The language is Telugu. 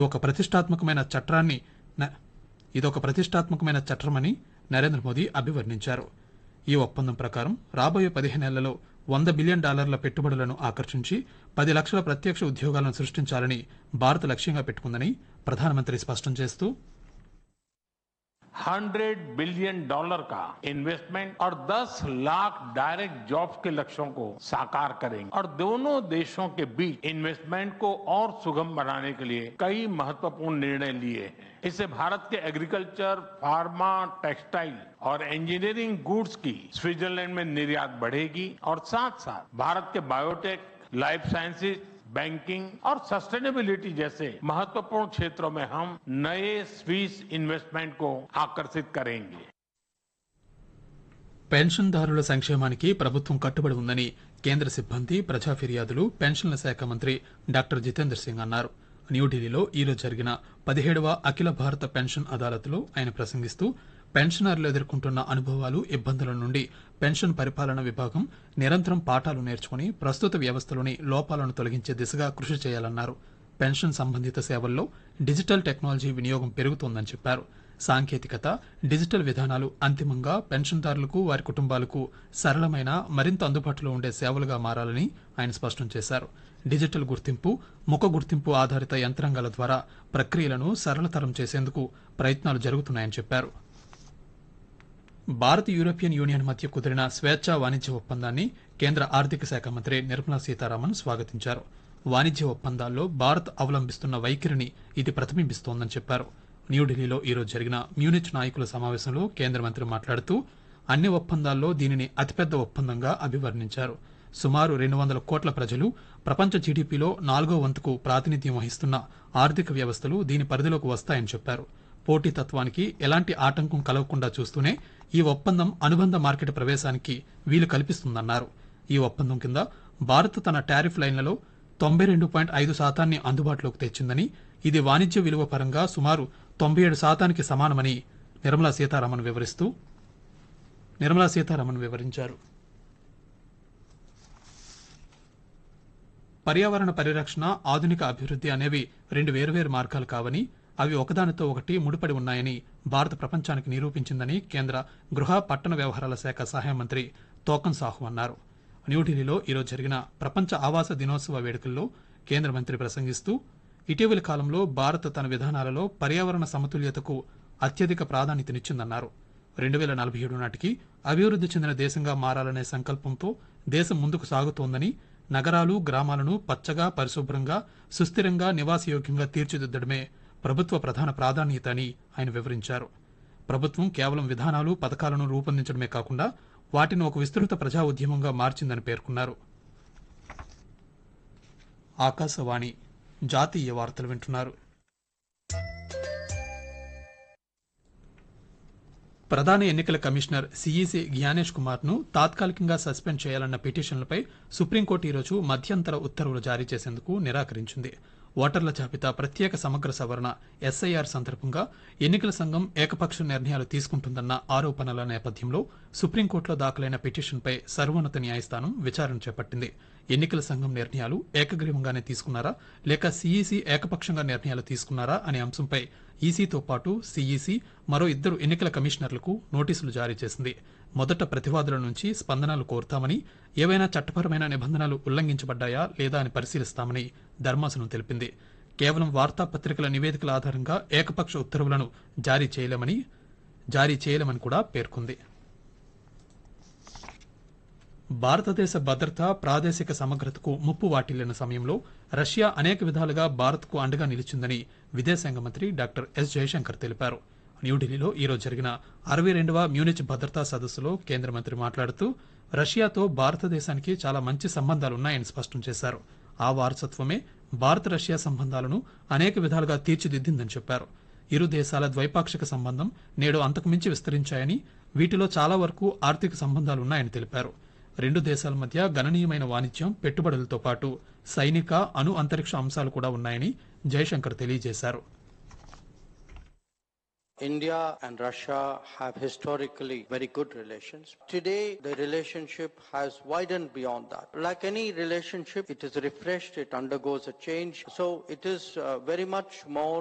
ఒక ప్రతిష్టాత్మకమైన చట్టాన్ని న- ఇదొక ప్రతిష్టాత్మకమైన చట్టమని నరేంద్ర మోదీ అభివర్ణించారు ఈ ఒప్పందం ప్రకారం రాబోయే పదిహేనేళ్లలో వంద బిలియన్ డాలర్ల పెట్టుబడులను ఆకర్షించి పది లక్షల ప్రత్యక్ష ఉద్యోగాలను సృష్టించాలని భారత్ లక్ష్యంగా పెట్టుకుందని ప్రధానమంత్రి స్పష్టం చేస్తూ हंड्रेड बिलियन डॉलर का इन्वेस्टमेंट और 10 लाख डायरेक्ट जॉब्स के लक्ष्यों को साकार करेंगे और दोनों देशों के बीच इन्वेस्टमेंट को और सुगम बनाने के लिए कई महत्वपूर्ण निर्णय लिए हैं इससे भारत के एग्रीकल्चर फार्मा टेक्सटाइल और इंजीनियरिंग गुड्स की स्विट्जरलैंड में निर्यात बढ़ेगी और साथ साथ भारत के बायोटेक लाइफ साइंसेज बैंकिंग और सस्टेनेबिलिटी जैसे महत्वपूर्ण क्षेत्रों में हम नए स्विस इन्वेस्टमेंट को आकर्षित करेंगे పెన్షన్దారుల సంక్షేమానికి ప్రభుత్వం కట్టుబడి ఉందని కేంద్ర సిబ్బంది ప్రజా ఫిర్యాదులు పెన్షన్ల శాఖ మంత్రి డాక్టర్ జితేంద్ర సింగ్ అన్నారు న్యూఢిల్లీలో ఈరోజు జరిగిన పదిహేడవ అఖిల భారత పెన్షన్ అదాలత్లో ఆయన ప్రసంగిస్తూ పెన్షనర్లు ఎదుర్కొంటున్న అనుభవాలు ఇబ్బందుల నుండి పెన్షన్ పరిపాలన విభాగం నిరంతరం పాఠాలు నేర్చుకుని ప్రస్తుత వ్యవస్థలోని లోపాలను తొలగించే దిశగా కృషి చేయాలన్నారు పెన్షన్ సంబంధిత సేవల్లో డిజిటల్ టెక్నాలజీ వినియోగం పెరుగుతోందని చెప్పారు సాంకేతికత డిజిటల్ విధానాలు అంతిమంగా పెన్షన్దారులకు వారి కుటుంబాలకు సరళమైన మరింత అందుబాటులో ఉండే సేవలుగా మారాలని ఆయన స్పష్టం చేశారు డిజిటల్ గుర్తింపు ముఖ గుర్తింపు ఆధారిత యంత్రాంగాల ద్వారా ప్రక్రియలను సరళతరం చేసేందుకు ప్రయత్నాలు జరుగుతున్నాయని చెప్పారు భారత్ యూరోపియన్ యూనియన్ మధ్య కుదిరిన స్వేచ్ఛా వాణిజ్య ఒప్పందాన్ని కేంద్ర ఆర్థిక శాఖ మంత్రి నిర్మలా సీతారామన్ స్వాగతించారు వాణిజ్య ఒప్పందాల్లో భారత్ అవలంబిస్తున్న వైఖరిని ఇది ప్రతిబింబిస్తోందని చెప్పారు న్యూఢిల్లీలో ఈరోజు జరిగిన మ్యూనిచ్ నాయకుల సమావేశంలో కేంద్ర మంత్రి మాట్లాడుతూ అన్ని ఒప్పందాల్లో దీనిని అతిపెద్ద ఒప్పందంగా అభివర్ణించారు సుమారు రెండు వందల కోట్ల ప్రజలు ప్రపంచ జీడీపీలో నాలుగో వంతుకు ప్రాతినిధ్యం వహిస్తున్న ఆర్థిక వ్యవస్థలు దీని పరిధిలోకి వస్తాయని చెప్పారు పోటీతత్వానికి ఎలాంటి ఆటంకం కలగకుండా చూస్తూనే ఈ ఒప్పందం అనుబంధ మార్కెట్ ప్రవేశానికి వీలు కల్పిస్తుందన్నారు ఈ ఒప్పందం కింద భారత్ తన టారిఫ్ లైన్లలో తొంభై రెండు పాయింట్ ఐదు శాతాన్ని అందుబాటులోకి తెచ్చిందని ఇది వాణిజ్య విలువ పరంగా సుమారు తొంభై ఏడు శాతానికి సమానమని నిర్మలా సీతారామన్ వివరిస్తూ నిర్మలా సీతారామన్ వివరించారు పర్యావరణ పరిరక్షణ ఆధునిక అభివృద్ధి అనేవి రెండు వేర్వేరు మార్గాలు కావని అవి ఒకదానితో ఒకటి ముడిపడి ఉన్నాయని భారత ప్రపంచానికి నిరూపించిందని కేంద్ర గృహ పట్టణ వ్యవహారాల శాఖ సహాయ మంత్రి తోకన్ సాహు అన్నారు న్యూఢిల్లీలో ఈరోజు జరిగిన ప్రపంచ ఆవాస దినోత్సవ వేడుకల్లో కేంద్ర మంత్రి ప్రసంగిస్తూ ఇటీవలి కాలంలో భారత్ తన విధానాలలో పర్యావరణ సమతుల్యతకు అత్యధిక ప్రాధాన్యతనిచ్చిందన్నారు రెండు వేల నలభై ఏడు నాటికి అభివృద్ధి చెందిన దేశంగా మారాలనే సంకల్పంతో దేశం ముందుకు సాగుతోందని నగరాలు గ్రామాలను పచ్చగా పరిశుభ్రంగా సుస్థిరంగా నివాసయోగ్యంగా తీర్చిదిద్దడమే ప్రభుత్వ ప్రధాన ప్రాధాన్యత అని ఆయన వివరించారు ప్రభుత్వం కేవలం విధానాలు పథకాలను రూపొందించడమే కాకుండా వాటిని ఒక విస్తృత ప్రజా ఉద్యమంగా మార్చిందని పేర్కొన్నారు ఆకాశవాణి జాతీయ వార్తలు వింటున్నారు ప్రధాన ఎన్నికల కమిషనర్ సిఈసి జ్ఞానేష్ కుమార్ ను తాత్కాలికంగా సస్పెండ్ చేయాలన్న పిటిషన్లపై సుప్రీంకోర్టు ఈరోజు మధ్యంతర ఉత్తర్వులు జారీ చేసేందుకు నిరాకరించింది ఓటర్ల జాబితా ప్రత్యేక సమగ్ర సవరణ ఎస్ఐఆర్ సందర్భంగా ఎన్నికల సంఘం ఏకపక్ష నిర్ణయాలు తీసుకుంటుందన్న ఆరోపణల నేపథ్యంలో సుప్రీంకోర్టులో దాఖలైన పిటిషన్పై సర్వోన్నత న్యాయస్థానం విచారణ చేపట్టింది ఎన్నికల సంఘం నిర్ణయాలు ఏకగ్రీవంగానే తీసుకున్నారా లేక సిఈసి ఏకపక్షంగా నిర్ణయాలు తీసుకున్నారా అనే అంశంపై ఈసీతో పాటు సిఈసి మరో ఇద్దరు ఎన్నికల కమిషనర్లకు నోటీసులు జారీ చేసింది మొదట ప్రతివాదుల నుంచి స్పందనలు కోరుతామని ఏవైనా చట్టపరమైన నిబంధనలు ఉల్లంఘించబడ్డాయా లేదా అని పరిశీలిస్తామని ధర్మాసనం తెలిపింది కేవలం వార్తాపత్రికల నివేదికల ఆధారంగా ఏకపక్ష ఉత్తర్వులను జారీ చేయలేమని జారీ చేయలేమని కూడా పేర్కొంది భారతదేశ భద్రత ప్రాదేశిక సమగ్రతకు ముప్పు వాటిల్లిన సమయంలో రష్యా అనేక విధాలుగా భారత్కు అండగా నిలిచిందని విదేశాంగ మంత్రి డాక్టర్ ఎస్ జయశంకర్ తెలిపారు న్యూఢిల్లీలో ఈరోజు జరిగిన అరవై రెండవ మ్యూనిచ్ భద్రతా సదస్సులో కేంద్ర మంత్రి మాట్లాడుతూ రష్యాతో భారతదేశానికి చాలా మంచి సంబంధాలున్నాయని స్పష్టం చేశారు ఆ వారసత్వమే భారత రష్యా సంబంధాలను అనేక విధాలుగా తీర్చిదిద్దిందని చెప్పారు ఇరు దేశాల ద్వైపాక్షిక సంబంధం నేడు అంతకుమించి విస్తరించాయని వీటిలో చాలా వరకు ఆర్థిక సంబంధాలున్నాయని తెలిపారు రెండు దేశాల మధ్య గణనీయమైన వాణిజ్యం పెట్టుబడులతో పాటు సైనిక అణు అంతరిక్ష అంశాలు కూడా ఉన్నాయని జయశంకర్ తెలియజేశారు India and Russia have historically very good relations. Today, the relationship has widened beyond that. Like any relationship, it is refreshed, it undergoes a change. So it is uh, very much more